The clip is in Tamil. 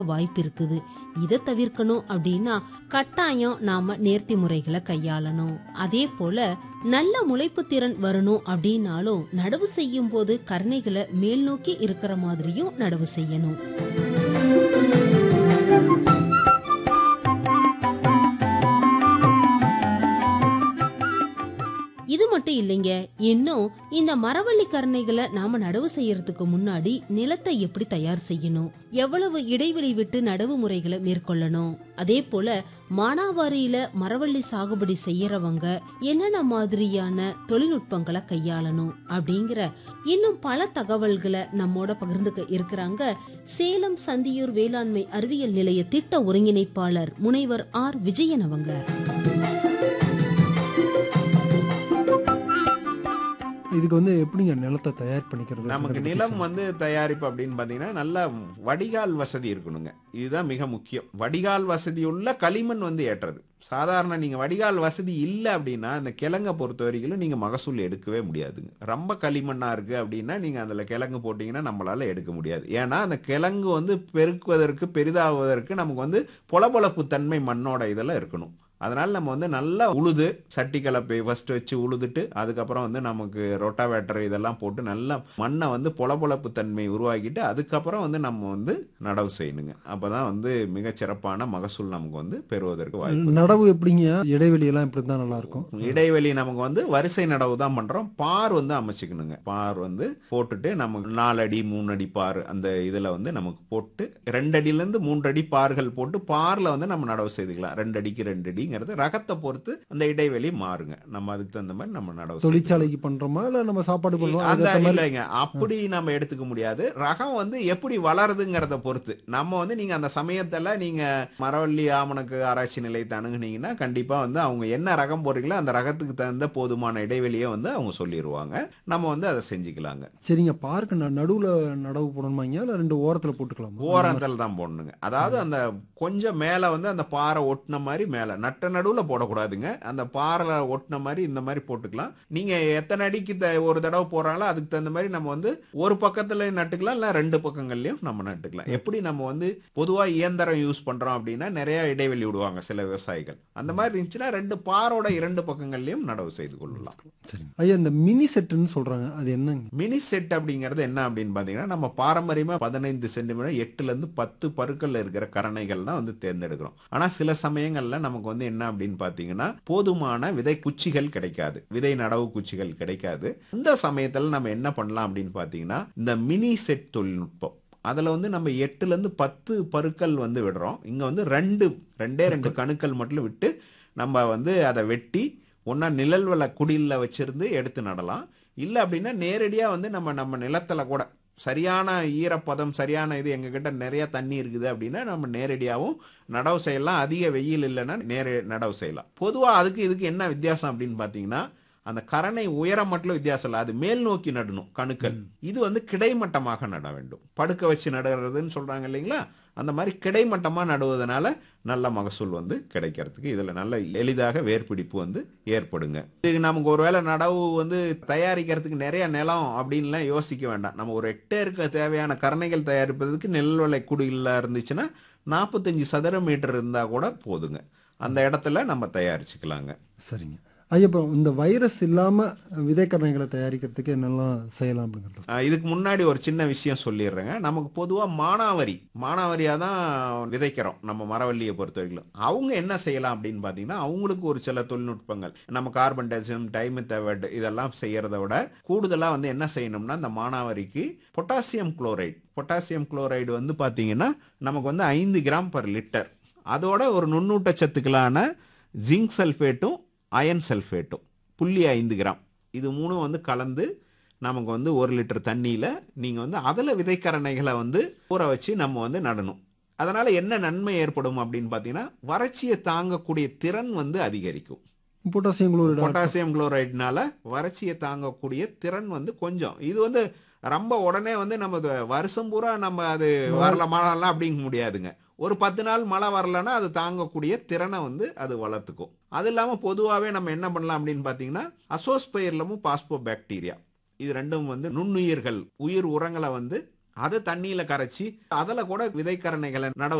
வாய்ப்பு இருக்குது இதை தவிர்க்கணும் அப்படின்னா கட்டாயம் நாம நேர்த்தி முறைகளை கையாளணும் அதே போல நல்ல முளைப்பு திறன் வரணும் அப்படின்னாலும் நடவு செய்யும் போது கரணைகளை மேல் நோக்கி இருக்கிற மாதிரியும் நடவு செய்யணும் இது மட்டும் இல்லைங்க இன்னும் இந்த மரவள்ளி கரணைகளை நாம நடவு செய்யறதுக்கு முன்னாடி நிலத்தை எப்படி தயார் செய்யணும் எவ்வளவு இடைவெளி விட்டு நடவு முறைகளை மேற்கொள்ளணும் அதே போல மானாவாரியில மரவள்ளி சாகுபடி செய்யறவங்க என்னென்ன மாதிரியான தொழில்நுட்பங்களை கையாளணும் அப்படிங்கிற இன்னும் பல தகவல்களை நம்மோட பகிர்ந்துக்க இருக்கிறாங்க சேலம் சந்தியூர் வேளாண்மை அறிவியல் நிலைய திட்ட ஒருங்கிணைப்பாளர் முனைவர் ஆர் விஜயன் அவங்க இதுக்கு வந்து எப்படிங்க நிலத்தை தயார் பண்ணிக்கிறது நமக்கு அதை பத்தி நிலம் சொல்லுங்க. வந்து தயாரிப்பு அப்படின்னு பாத்தீங்கன்னா நல்ல வடிகால் வசதி இருக்கணுங்க இதுதான் மிக முக்கியம் வடிகால் வசதி உள்ள களிமண் வந்து ஏற்றது சாதாரண நீங்க வடிகால் வசதி இல்லை அப்படின்னா அந்த கிழங்கை பொறுத்த வரைக்கும் நீங்க மகசூல் எடுக்கவே முடியாதுங்க ரொம்ப களிமண்ணா இருக்கு அப்படின்னா நீங்க அதுல கிழங்கு போட்டீங்கன்னா நம்மளால எடுக்க முடியாது ஏன்னா அந்த கிழங்கு வந்து பெருக்குவதற்கு பெரிதாகுவதற்கு நமக்கு வந்து பொலபொலப்பு தன்மை மண்ணோட இதெல்லாம் இருக்கணும் அதனால நம்ம வந்து நல்லா உழுது சட்டி கலப்பை ஃபர்ஸ்ட் வச்சு உழுதுட்டு அதுக்கப்புறம் வந்து நமக்கு ரொட்டாவேட்டர் இதெல்லாம் போட்டு நல்லா மண்ணை வந்து பொலபொலப்பு தன்மை உருவாக்கிட்டு அதுக்கப்புறம் வந்து நம்ம வந்து நடவு செய்யணுங்க அப்பதான் வந்து மிகச் சிறப்பான மகசூல் நமக்கு வந்து பெறுவதற்கு வாய்ப்பு நடவு எப்படிங்க இடைவெளி எல்லாம் இப்படி தான் நல்லா இருக்கும் இடைவெளி நமக்கு வந்து வரிசை நடவு தான் பண்றோம் பார் வந்து அமைச்சுக்கணுங்க பார் வந்து போட்டுட்டு நமக்கு நாலு அடி மூணு அடி பார் அந்த இதுல வந்து நமக்கு போட்டு ரெண்டு அடியில இருந்து மூன்று அடி பார்கள் போட்டு பார்ல வந்து நம்ம நடவு செய்துக்கலாம் ரெண்டு அடிக்கு ரெண்டு அடிங்கிறது ரகத்தை பொறுத்து அந்த இடைவெளி மாறுங்க நம்ம அதுக்கு தகுந்த மாதிரி நம்ம நடவு செய்துக்கலாம். தொழிற்சாலைக்கு பண்றோமா இல்ல நம்ம சாப்பாடு பண்ணுவோம் அந்த அதுக்கேத்த மாதிரி இல்லைங்க அப்படி நம்ம எடுத்துக்க முடியாது ரகம் வந்து எப்படி வளருதுங்கிறத பொறுத்து நம்ம வந்து நீங்க அந்த சமயத்துல நீங்க மரவள்ளி ஆமணக்கு ஆராய்ச்சி நிலையத்தை அணுகுனீங்கன்னா கண்டிப்பா வந்து அவங்க என்ன ரகம் போடுறீங்களோ அந்த ரகத்துக்கு தகுந்த போதுமான இடைவெளியை வந்து அவங்க சொல்லிடுவாங்க நம்ம வந்து அதை செஞ்சுக்கலாங்க சரிங்க பார்க்க ந- நடுவுல நடவு போடணுமாங்க இல்ல ரெண்டு ஓரத்துல போட்டுக்கலாமா ஓரத்தில் தான் போடணுங்க அதாவது அந்த கொஞ்சம் மேல வந்து அந்த பாறை ஒட்டின மாதிரி மேல நட்ட நடுவுல போடக்கூடாதுங்க அந்த பாறை ஒட்டின மாதிரி இந்த மாதிரி போட்டுக்கலாம் நீங்க எத்தனை அடிக்கு த- ஒரு தடவை போடுறாங்களோ அதுக்கு தகுந்த மாதிரி நம்ம வந்து ஒரு பக்கத்துல நட்டுக்கலாம் இல்ல ரெண்டு பக்கங்கள்லயும் நம்ம நட்டுக்கலாம் எப்படி நம்ம வந்து பொதுவா இயந்திரம் யூஸ் பண்றோம் அப்படின்னா நிறைய இடைவெளி விடுவாங்க சில விவசாயிகள் அந்த மாதிரி இருந்துச்சுன்னா ரெண்டு பாரோட இரண்டு பக்கங்கள்லயும் நடவு செய்து கொள்ளலாம் சரிங்க ஐயா இந்த மினி செட்டுன்னு சொல்றாங்க அது என்னங்க மினி செட் அப்படிங்கிறது என்ன அப்படின்னு பாத்தீங்கன்னா நம்ம பாரம்பரியமா பதினைந்து சென்டிமீட்டர் எட்டுல இருந்து பத்து பருக்கள்ல இருக்கிற கரணைகள் தான் வந்து தேர்ந்தெடுக்கிறோம் ஆனா சில சமயங்கள்ல நமக்கு வந்து என்ன அப்படின்னு பாத்தீங்கன்னா போதுமான விதை குச்சிகள் கிடைக்காது விதை நடவு குச்சிகள் கிடைக்காது இந்த சமயத்துல நம்ம என்ன பண்ணலாம் அப்படின்னு பாத்தீங்கன்னா இந்த மினி செட் தொழில்நுட்பம் அதுல வந்து நம்ம எட்டுல இருந்து பத்து பருக்கள் வந்து விடுறோம் இங்க வந்து ரெண்டு ரெண்டே ரெண்டு கணுக்கள் மட்டும் விட்டு நம்ம வந்து அதை வெட்டி ஒன்னா நிழல் வள குடில்ல வச்சிருந்து எடுத்து நடலாம் இல்ல அப்படின்னா நேரடியா வந்து நம்ம நம்ம நிலத்துல கூட சரியான ஈரப்பதம் சரியான இது எங்ககிட்ட நிறைய தண்ணி இருக்குது அப்படின்னா நம்ம நேரடியாகவும் நடவு செய்யலாம் அதிக வெயில் இல்லைன்னா நேர நடவு செய்யலாம் பொதுவா அதுக்கு இதுக்கு என்ன வித்தியாசம் அப்படின்னு பாத்தீங்கன்னா அந்த கரணை உயரம் மட்டும் வித்தியாசம் இல்லை அது மேல் நோக்கி நடணும் கணுக்கள் இது வந்து கிடைமட்டமாக நட வேண்டும் படுக்க வச்சு நடுறதுன்னு சொல்றாங்க இல்லைங்களா அந்த மாதிரி கிடைமட்டமா நடுவதனால நல்ல மகசூல் வந்து கிடைக்கிறதுக்கு இதுல நல்ல எளிதாக வேர்பிடிப்பு வந்து ஏற்படுங்க இது நமக்கு ஒருவேளை நடவு வந்து தயாரிக்கிறதுக்கு நிறைய நிலம் அப்படின்லாம் யோசிக்க வேண்டாம் நம்ம ஒரு ஹெக்டேருக்கு தேவையான கரணைகள் தயாரிப்பதற்கு நெல்வளை குடியில் இருந்துச்சுன்னா நாற்பத்தஞ்சு சதுர மீட்டர் இருந்தா கூட போதுங்க அந்த இடத்துல நம்ம தயாரிச்சுக்கலாங்க சரிங்க ஐயா இப்போ இந்த வைரஸ் இல்லாம விதைக்கரணைகளை தயாரிக்கிறதுக்கு என்னெல்லாம் செய்யலாம் அப்படிங்கிறது ஆஹ் இதுக்கு முன்னாடி ஒரு சின்ன விஷயம் சொல்லிடுறேங்க நமக்கு பொதுவா மானாவரி மானாவரியா தான் விதைக்கிறோம் நம்ம மரவள்ளியை பொறுத்த வரைக்கும் அவங்க என்ன செய்யலாம் அப்படின்னு பாத்தீங்கன்னா அவங்களுக்கு ஒரு சில தொழில்நுட்பங்கள் நம்ம கார்பன் டெசியம் டைமித்தவட் இதெல்லாம் செய்யறத விட கூடுதலா வந்து என்ன செய்யணும்னா இந்த மானாவரிக்கு பொட்டாசியம் குளோரைடு பொட்டாசியம் குளோரைடு வந்து பாத்தீங்கன்னா நமக்கு வந்து ஐந்து கிராம் பர் லிட்டர் அதோட ஒரு நுண்ணூட்டச்சத்துக்களான ஜிங்க் சல்ஃபேட்டும் அயன் சல்ஃபேட்டும் புள்ளி ஐந்து கிராம் இது மூணும் வந்து கலந்து நமக்கு வந்து ஒரு லிட்டர் தண்ணியில் நீங்கள் வந்து அதில் விதைக்கரணைகளை வந்து ஊற வச்சு நம்ம வந்து நடணும் அதனால் என்ன நன்மை ஏற்படும் அப்படின்னு பார்த்தீங்கன்னா வறட்சியை தாங்கக்கூடிய திறன் வந்து அதிகரிக்கும் பொட்டாசியம் குளோரைடு பொட்டாசியம் குளோரைட்னால வறட்சியை தாங்கக்கூடிய திறன் வந்து கொஞ்சம் இது வந்து ரொம்ப உடனே வந்து நம்ம இது வருஷம் பூரா நம்ம அது வரல மழைலாம் அப்படிங்க முடியாதுங்க ஒரு பத்து நாள் மழை வரலன்னா அது தாங்கக்கூடிய திறனை வந்து அது வளர்த்துக்கும் அது இல்லாமல் பொதுவாகவே நம்ம என்ன பண்ணலாம் அப்படின்னு பார்த்தீங்கன்னா அசோஸ்பைர்லமும் பாஸ்போ பாக்டீரியா இது ரெண்டும் வந்து நுண்ணுயிர்கள் உயிர் உரங்களை வந்து அதை தண்ணியில கரைச்சி அதுல கூட விதைக்கரணைகளை நடவு